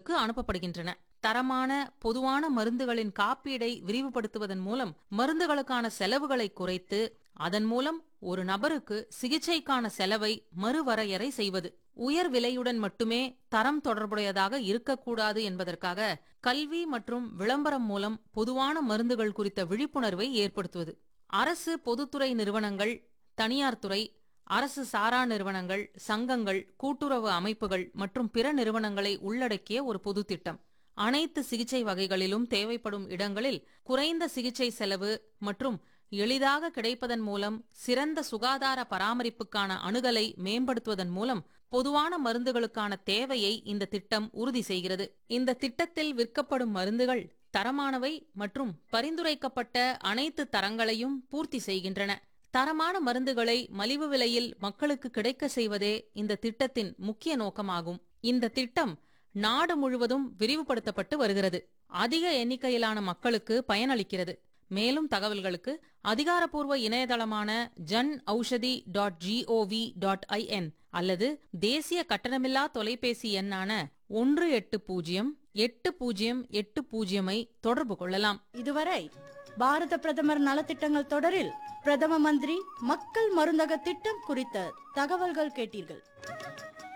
நாடுகளுக்கு அனுப்பப்படுகின்றன தரமான பொதுவான மருந்துகளின் காப்பீடை விரிவுபடுத்துவதன் மூலம் மருந்துகளுக்கான செலவுகளை குறைத்து அதன் மூலம் ஒரு நபருக்கு சிகிச்சைக்கான செலவை மறுவரையறை செய்வது உயர் விலையுடன் மட்டுமே தரம் தொடர்புடையதாக இருக்கக்கூடாது என்பதற்காக கல்வி மற்றும் விளம்பரம் மூலம் பொதுவான மருந்துகள் குறித்த விழிப்புணர்வை ஏற்படுத்துவது அரசு பொதுத்துறை நிறுவனங்கள் தனியார் துறை அரசு சாரா நிறுவனங்கள் சங்கங்கள் கூட்டுறவு அமைப்புகள் மற்றும் பிற நிறுவனங்களை உள்ளடக்கிய ஒரு பொது திட்டம் அனைத்து சிகிச்சை வகைகளிலும் தேவைப்படும் இடங்களில் குறைந்த சிகிச்சை செலவு மற்றும் எளிதாக கிடைப்பதன் மூலம் சிறந்த சுகாதார பராமரிப்புக்கான அணுகலை மேம்படுத்துவதன் மூலம் பொதுவான மருந்துகளுக்கான தேவையை இந்த திட்டம் உறுதி செய்கிறது இந்த திட்டத்தில் விற்கப்படும் மருந்துகள் தரமானவை மற்றும் பரிந்துரைக்கப்பட்ட அனைத்து தரங்களையும் பூர்த்தி செய்கின்றன தரமான மருந்துகளை மலிவு விலையில் மக்களுக்கு கிடைக்க செய்வதே இந்த திட்டத்தின் முக்கிய நோக்கமாகும் இந்த திட்டம் நாடு முழுவதும் விரிவுபடுத்தப்பட்டு வருகிறது அதிக எண்ணிக்கையிலான மக்களுக்கு பயனளிக்கிறது மேலும் தகவல்களுக்கு அதிகாரப்பூர்வ இணையதளமான Jan Aushadhi dot G O V dot I N அல்லது தேசிய கட்டணமில்லா தொலைபேசி எண்ணான ஒன்று எட்டு பூஜ்ஜியம் எட்டு பூஜ்ஜியம் எட்டு பூஜ்ஜியமை தொடர்பு கொள்ளலாம் இதுவரை பாரத பிரதமர் நலத்திட்டங்கள் தொடரில் பிரதம மந்திரி மக்கள் மருந்தக திட்டம் குறித்த தகவல்கள் கேட்டீர்கள்